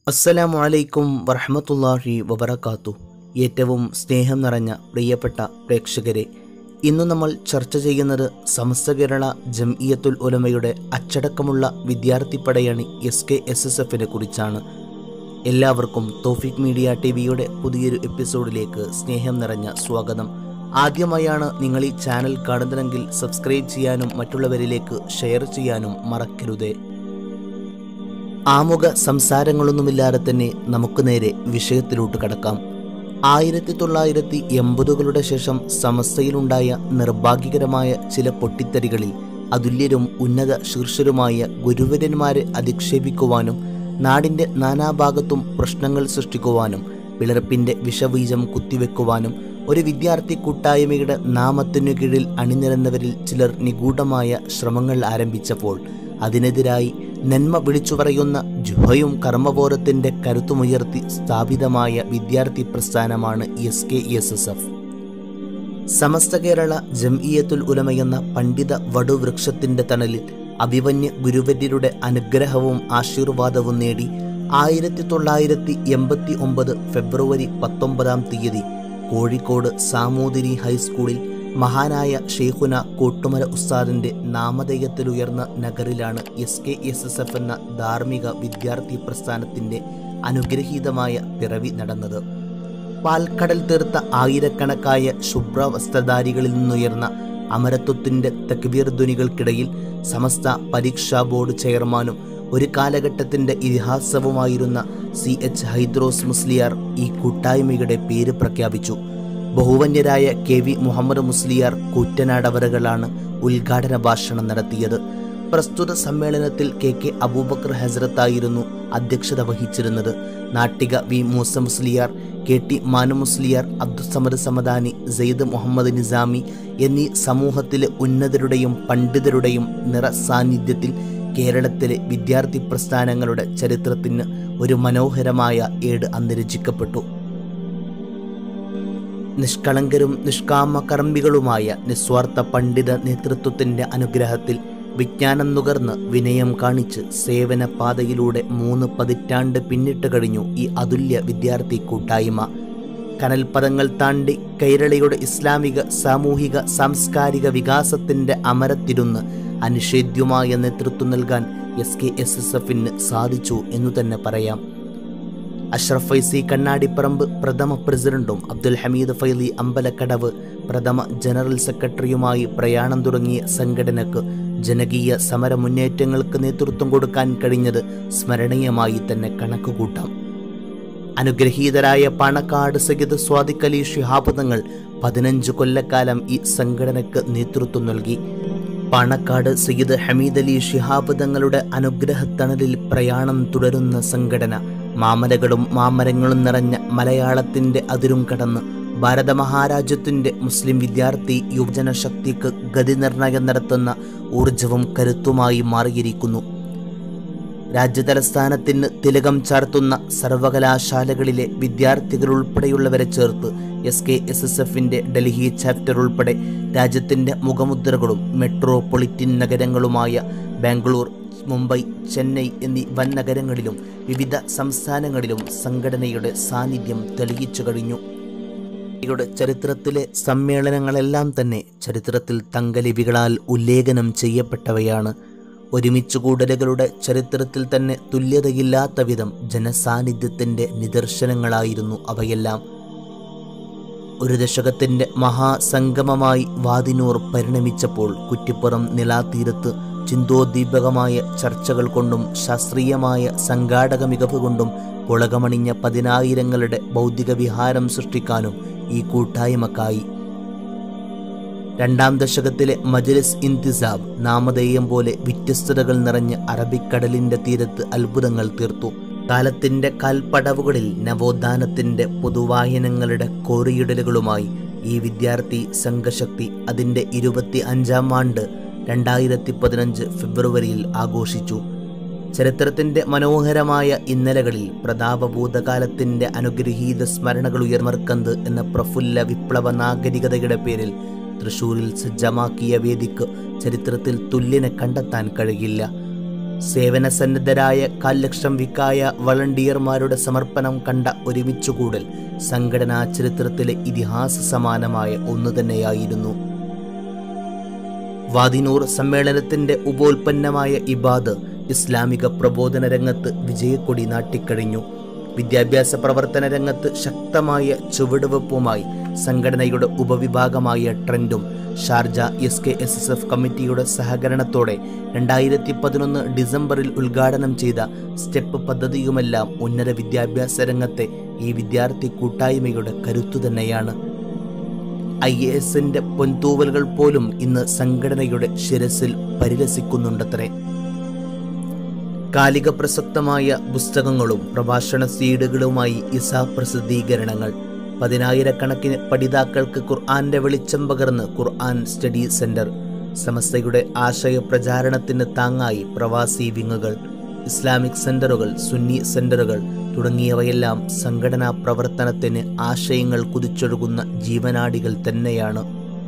അസ്സലാമു അലൈക്കും വറഹമത്തല്ലാഹി വബറകാത്തു ഏറ്റവും സ്നേഹം നിറഞ്ഞ പ്രിയപ്പെട്ട പ്രേക്ഷകരെ ഇന്ന് നമ്മൾ ചർച്ച ചെയ്യുന്നത് സമസ്ത കേരള ജംഇയത്തുൽ ഉലമയുടെ അച്ചടക്കമുള്ള വിദ്യാർത്ഥി പടയണി എസ് കെ എസ് എസ് എഫിനെ കുറിച്ചാണ് എല്ലാവർക്കും തോഫിക് മീഡിയ ടി വിയുടെ പുതിയൊരു എപ്പിസോഡിലേക്ക് സ്നേഹം നിറഞ്ഞ സ്വാഗതം ആദ്യമായാണ് നിങ്ങൾ ഈ ചാനൽ കാണുന്നതെങ്കിൽ സബ്സ്ക്രൈബ് ചെയ്യാനും മറ്റുള്ളവരിലേക്ക് ഷെയർ ചെയ്യാനും മറക്കരുതേ ആമുഖ സംസാരങ്ങളൊന്നുമില്ലാതെ തന്നെ നമുക്ക് നേരെ വിഷയത്തിലോട്ട് കടക്കാം ആയിരത്തി തൊള്ളായിരത്തി എൺപതുകളുടെ ശേഷം സമസ്തയിലുണ്ടായ നിർഭാഗ്യകരമായ ചില പൊട്ടിത്തെറികളിൽ അതുല്യരും ഉന്നത ശീർഷരുമായ ഗുരുവരന്മാരെ അധിക്ഷേപിക്കുവാനും നാടിൻ്റെ നാനാഭാഗത്തും പ്രശ്നങ്ങൾ സൃഷ്ടിക്കുവാനും പിളർപ്പിൻ്റെ വിഷബീജം കുത്തിവെക്കുവാനും ഒരു വിദ്യാർത്ഥി കൂട്ടായ്മയുടെ നാമത്തിനു കീഴിൽ അണിനിരന്നവരിൽ ചിലർ നിഗൂഢമായ ശ്രമങ്ങൾ ആരംഭിച്ചപ്പോൾ അതിനെതിരായി നന്മ വിളിച്ചു പറയുന്ന ജുഹയും കർമ്മബോധത്തിന്റെ കരുത്തുമുയർത്തി സ്ഥാപിതമായ വിദ്യാർത്ഥി പ്രസ്ഥാനമാണ് S K S S F Samastha Kerala Jamiyyathul ഉലമയെന്ന പണ്ഡിത വടുവൃക്ഷത്തിന്റെ തണലിൽ അഭിമന്യ ഗുരുവര്യരുടെ അനുഗ്രഹവും ആശീർവാദവും നേടി ആയിരത്തി തൊള്ളായിരത്തി എൺപത്തി ഒമ്പത് ഫെബ്രുവരി പത്തൊമ്പതാം തീയതി കോഴിക്കോട് സാമൂതിരി ഹൈസ്കൂളിൽ മഹാനായ ഷെയ്ഖുന കോട്ടുമല ഉസ്താദിന്റെ നാമധേയത്തിലുയർന്ന നഗറിലാണ് S K S S F എന്ന ധാർമ്മിക വിദ്യാർത്ഥി പ്രസ്ഥാനത്തിന്റെ അനുഗ്രഹീതമായ പിറവി നടന്നത് പാൽക്കടൽ തീർത്ത ആയിരക്കണക്കായ ശുഭ്രവസ്ത്രധാരികളിൽ നിന്നുയർന്ന അമരത്വത്തിന്റെ തക്ബീർ ധ്വനികൾക്കിടയിൽ സമസ്ത പരീക്ഷാ ബോർഡ് ചെയർമാനും ഒരു കാലഘട്ടത്തിന്റെ ഇതിഹാസവുമായിരുന്ന സി എച്ച് ഹൈദ്രോസ് മുസ്ലിയാർ ഈ കൂട്ടായ്മയുടെ പേര് പ്രഖ്യാപിച്ചു ബഹുവന്യരായ കെ വി മുഹമ്മദ് മുസ്ലിയാർ കൂറ്റനാടവരകളാണ് ഉദ്ഘാടന ഭാഷണം നടത്തിയത് പ്രസ്തുത സമ്മേളനത്തിൽ കെ കെ അബൂബക്കർ ഹസ്രത്തായിരുന്നു അധ്യക്ഷത വഹിച്ചിരുന്നത് Nattika V Moosa Musliyar K T Manu Musliyar Abdussamad Samadani Syed Muhammad Nizami എന്നീ സമൂഹത്തിലെ ഉന്നതരുടെയും പണ്ഡിതരുടെയും നിറ സാന്നിധ്യത്തിൽ കേരളത്തിലെ വിദ്യാർത്ഥി പ്രസ്ഥാനങ്ങളുടെ ചരിത്രത്തിന് ഒരു മനോഹരമായ ഏട് അന്ന് രചിക്കപ്പെട്ടു നിഷ്കളങ്കരും നിഷ്കാമകർമ്മികളുമായ നിസ്വാർത്ഥ പണ്ഡിത നേതൃത്വത്തിന്റെ അനുഗ്രഹത്തിൽ വിജ്ഞാനം നുകർന്ന് വിനയം കാണിച്ച് സേവന പാതയിലൂടെ മൂന്ന് പതിറ്റാണ്ട് പിന്നിട്ട് കഴിഞ്ഞു ഈ അതുല്യ വിദ്യാർത്ഥി കൂട്ടായ്മ കനൽപദങ്ങൾ താണ്ടി കൈരളിയുടെ ഇസ്ലാമിക സാമൂഹിക സാംസ്കാരിക വികാസത്തിന്റെ അമരത്തിരുന്ന് അനിഷേധ്യമായ നേതൃത്വം നൽകാൻ എസ് കെ എസ് എസ് എഫിന് സാധിച്ചു എന്നു തന്നെ പറയാം അഷ്റഫ് ഫൈസി കണ്ണാടിപ്പറമ്പ് പ്രഥമ പ്രസിഡന്റും അബ്ദുൽ ഹമീദ് ഫൈലി അമ്പലക്കടവ് പ്രഥമ ജനറൽ സെക്രട്ടറിയുമായി പ്രയാണം തുടങ്ങിയ സംഘടനക്ക് ജനകീയ സമര മുന്നേറ്റങ്ങൾക്ക് നേതൃത്വം കൊടുക്കാൻ കഴിഞ്ഞത് സ്മരണീയമായി തന്നെ കണക്കുകൂട്ടാം അനുഗ്രഹീതരായ പാണക്കാട് സഹിത് സ്വാദിഖലി ഷിഹാബ് തങ്ങൾ പതിനഞ്ച് കൊല്ലക്കാലം ഈ സംഘടനയ്ക്ക് നേതൃത്വം നൽകി പാണക്കാട് സയ്യിദ് ഹമീദ് അലി ഷിഹാബ് തങ്ങളുടെ അനുഗ്രഹത്തണലിൽ പ്രയാണം തുടരുന്ന സംഘടന മാമലകളും മാമരങ്ങളും നിറഞ്ഞ മലയാളത്തിന്റെ അതിരും കടന്ന് ഭാരത മഹാരാജ്യത്തിന്റെ മുസ്ലിം വിദ്യാർത്ഥി യുവജന ശക്തിക്ക് ഗതിനിർണയം നടത്തുന്ന ഊർജവും കരുത്തുമായി മാറിയിരിക്കുന്നു രാജ്യതലസ്ഥാനത്തിന് തിലകം ചാർത്തുന്ന സർവകലാശാലകളിലെ വിദ്യാർത്ഥികൾ ഉൾപ്പെടെയുള്ളവരെ ചേർത്ത് എസ് കെ എസ് എസ് എഫിന്റെ ഡൽഹി ചാപ്റ്റർ ഉൾപ്പെടെ രാജ്യത്തിന്റെ മുഖമുദ്രകളും മെട്രോപൊളിറ്റൻ നഗരങ്ങളുമായ ബാംഗ്ലൂർ മുംബൈ ചെന്നൈ എന്നീ വൻ നഗരങ്ങളിലും വിവിധ സംസ്ഥാനങ്ങളിലും സംഘടനയുടെ സാന്നിധ്യം തെളിയിച്ചു കഴിഞ്ഞു യുടെ ചരിത്രത്തിലെ സമ്മേളനങ്ങളെല്ലാം തന്നെ ചരിത്രത്തിൽ തങ്കലിപികളാൽ ഉല്ലേഖനം ചെയ്യപ്പെട്ടവയാണ് ഒരുമിച്ച് കൂടലുകളുടെ ചരിത്രത്തിൽ തന്നെ തുല്യതയില്ലാത്ത വിധം ജനസാന്നിധ്യത്തിൻ്റെ നിദർശനങ്ങളായിരുന്നു അവയെല്ലാം ഒരു ദശകത്തിൻ്റെ മഹാസംഗമമായി വാതിനൂർ പരിണമിച്ചപ്പോൾ കുറ്റിപ്പുറം നിലാതീരത്ത് ചിന്തോദ്ദീപകമായ ചർച്ചകൾ കൊണ്ടും ശാസ്ത്രീയമായ സംഘാടക മികവ് കൊണ്ടും പുളകമണിഞ്ഞ പതിനായിരങ്ങളുടെ ഭൗതിക വിഹാരം സൃഷ്ടിക്കാനും ഈ കൂട്ടായ്മക്കായി രണ്ടാം ദശകത്തിലെ മജ്ലിസ് ഇന്തിസാബ് നാമധേയം പോലെ വ്യത്യസ്തതകൾ നിറഞ്ഞ് അറബിക്കടലിന്റെ തീരത്ത് അത്ഭുതങ്ങൾ തീർത്തു കാലത്തിന്റെ കാൽപ്പടവുകളിൽ നവോത്ഥാനത്തിന്റെ പൊതുവായനങ്ങളുടെ കോറിയിടലുകളുമായി ഈ വിദ്യാർത്ഥി സംഘശക്തി അതിന്റെ ഇരുപത്തി അഞ്ചാം ആണ്ട് രണ്ടായിരത്തി പതിനഞ്ച് ഫെബ്രുവരിയിൽ ആഘോഷിച്ചു ചരിത്രത്തിന്റെ മനോഹരമായ ഇന്നലകളിൽ പ്രതാപഭൂതകാലത്തിന്റെ അനുഗ്രഹീത സ്മരണകൾ ഉയർമർക്കന്ത് എന്ന പ്രഫുല്ല വിപ്ലവ നാഗരികതയുടെ പേരിൽ തൃശൂരിൽ സജ്ജമാക്കിയ വേദിക്ക് ചരിത്രത്തിൽ തുല്യനെ കണ്ടെത്താൻ കഴിയില്ല സേവനസന്നദ്ധരായ കാൽ ലക്ഷം വിക്കായ വളണ്ടിയർമാരുടെ സമർപ്പണം കണ്ട ഒരുമിച്ചുകൂടൽ സംഘടനാ ചരിത്രത്തിലെ ഇതിഹാസ സമാനമായ ഒന്നു തന്നെയായിരുന്നു വാദിനൂർ സമ്മേളനത്തിന്റെ ഉപോൽപ്പന്നമായ ഇബാദ് ഇസ്ലാമിക പ്രബോധന രംഗത്ത് വിജയക്കൊടി നാട്ടിക്കഴിഞ്ഞു വിദ്യാഭ്യാസ പ്രവർത്തന രംഗത്ത് ശക്തമായ ചുവടുവെപ്പുമായി സംഘടനയുടെ ഉപവിഭാഗമായ ട്രെൻഡും Sharjah S K S S F കമ്മിറ്റിയുടെ സഹകരണത്തോടെ രണ്ടായിരത്തി പതിനൊന്ന് ഡിസംബറിൽ ഉദ്ഘാടനം ചെയ്ത സ്റ്റെപ്പ് പദ്ധതിയുമെല്ലാം ഉന്നത വിദ്യാഭ്യാസ രംഗത്തെ ഈ വിദ്യാർത്ഥി കൂട്ടായ്മയുടെ കരുത്തു തന്നെയാണ് ഐ എ എസിന്റെ പൊൻതൂവലുകൾ പോലും ഇന്ന് സംഘടനയുടെ ശിരസിൽ പരിരസിക്കുന്നുണ്ടത്രേ കാലിക പ്രസക്തമായ പുസ്തകങ്ങളും പ്രഭാഷണ സീഡുകളുമായി ഇസ പ്രസിദ്ധീകരണങ്ങൾ പതിനായിരക്കണക്കിന് പഠിതാക്കൾക്ക് ഖുർആന്റെ വെളിച്ചം പകർന്ന് ഖുർആൻ സ്റ്റഡി സെന്റർ സമസ്തയുടെ ആശയ പ്രചാരണത്തിന് താങ്ങായി പ്രവാസി വിങ്ങുകൾ ഇസ്ലാമിക് സെന്ററുകൾ സുന്നി സെന്ററുകൾ തുടങ്ങിയവയെല്ലാം സംഘടനാ പ്രവർത്തനത്തിന് ആശയങ്ങൾ കുതിച്ചൊഴുകുന്ന ജീവനാടികൾ തന്നെയാണ്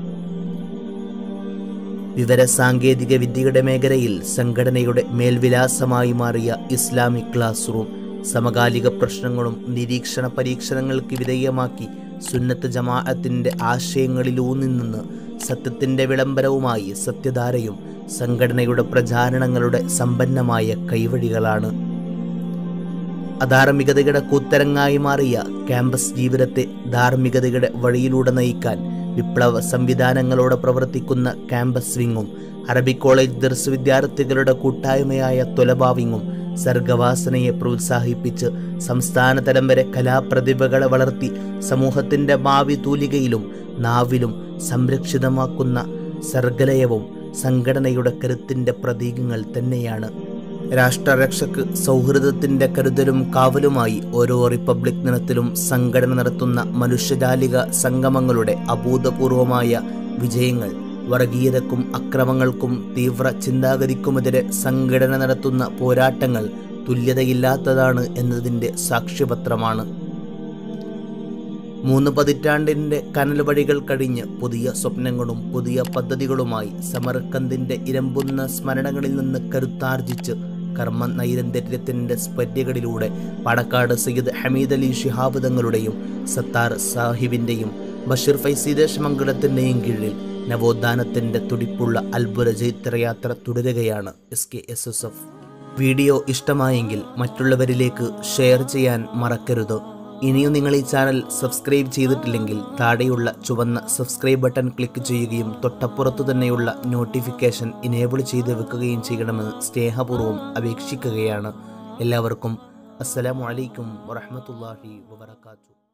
വിവരസാങ്കേതിക വിദ്യയുടെ മേഖലയിൽ സംഘടനയുടെ മേൽവിലാസമായി മാറിയ ഇസ്ലാമിക് ക്ലാസ് റൂം സമകാലിക പ്രശ്നങ്ങളും നിരീക്ഷണ പരീക്ഷണങ്ങൾക്ക് വിധേയമാക്കി സുന്നത്ത് ജമാഅത്തിന്റെ ആശയങ്ങളിലൂന്നി നിന്ന് സത്യത്തിന്റെ വിളംബരവുമായി സത്യധാരയും സംഘടനയുടെ പ്രചാരണങ്ങളുടെ സമ്പന്നമായ കൈവഴികളാണ് അധാർമികതയുടെ കൂത്തരങ്ങായി മാറിയ ക്യാമ്പസ് ജീവിതത്തെ ധാർമ്മികതയുടെ വഴിയിലൂടെ നയിക്കാൻ വിപ്ലവ സംവിധാനങ്ങളോടെ പ്രവർത്തിക്കുന്ന ക്യാമ്പസ് വിങ്ങും അറബി കോളേജ് ദർസ് വിദ്യാർത്ഥികളുടെ കൂട്ടായ്മയായ തൊലബാവിങ്ങും സർഗവാസനയെ പ്രോത്സാഹിപ്പിച്ച് സംസ്ഥാന തലം വരെ കലാപ്രതിഭകളെ വളർത്തി സമൂഹത്തിന്റെ ഭാവി തൂലികയിലും നാവിലും സംരക്ഷിതമാക്കുന്ന സർഗലയവും സംഘടനയുടെ കരുത്തിന്റെ പ്രതീകങ്ങൾ തന്നെയാണ് രാഷ്ട്രരക്ഷക്ക് സൗഹൃദത്തിന്റെ കരുതലും കാവലുമായി ഓരോ റിപ്പബ്ലിക് ദിനത്തിലും സംഘടന നടത്തുന്ന മനുഷ്യജാലിക സംഗമങ്ങളുടെ അഭൂതപൂർവമായ വിജയങ്ങൾ വർഗീയതക്കും അക്രമങ്ങൾക്കും തീവ്ര ചിന്താഗതിക്കുമെതിരെ സംഘടന നടത്തുന്ന പോരാട്ടങ്ങൾ തുല്യതയില്ലാത്തതാണ് എന്നതിൻ്റെ സാക്ഷ്യപത്രമാണ് മൂന്ന് പതിറ്റാണ്ടിൻ്റെ കനൽ വഴികൾ കഴിഞ്ഞ് പുതിയ സ്വപ്നങ്ങളും പുതിയ പദ്ധതികളുമായി സമർക്കന്തിൻ്റെ ഇരമ്പുന്ന സ്മരണകളിൽ നിന്ന് കരുത്താർജിച്ച് കർമ്മ നൈരന്തര്യത്തിൻ്റെ സ്പര്യകളിലൂടെ പാണക്കാട് സയ്യിദ് ഹമീദ് അലി ഷിഹാബ് തങ്ങളുടെയും സത്താർ സാഹിബിൻ്റെയും ബഷീർ ഫൈസി ദേശമംഗലത്തിൻ്റെയും കീഴിൽ നവോത്ഥാനത്തിൻ്റെ തുടിപ്പുള്ള അത്ഭുത ജൈത്രയാത്ര തുടരുകയാണ് S K S S F video ഇഷ്ടമായെങ്കിൽ മറ്റുള്ളവരിലേക്ക് ഷെയർ ചെയ്യാൻ മറക്കരുത് ഇനിയും നിങ്ങൾ ഈ ചാനൽ സബ്സ്ക്രൈബ് ചെയ്തിട്ടില്ലെങ്കിൽ താഴെയുള്ള ചുവന്ന സബ്സ്ക്രൈബ് ബട്ടൺ ക്ലിക്ക് ചെയ്യുകയും തൊട്ടപ്പുറത്തു തന്നെയുള്ള നോട്ടിഫിക്കേഷൻ ഇനേബിൾ ചെയ്ത് വെക്കുകയും ചെയ്യണമെന്ന് സ്നേഹപൂർവ്വം അപേക്ഷിക്കുകയാണ് എല്ലാവർക്കും അസ്സലാമു അലൈക്കും വറഹ്മത്തുള്ളാഹി വബറകാതുഹു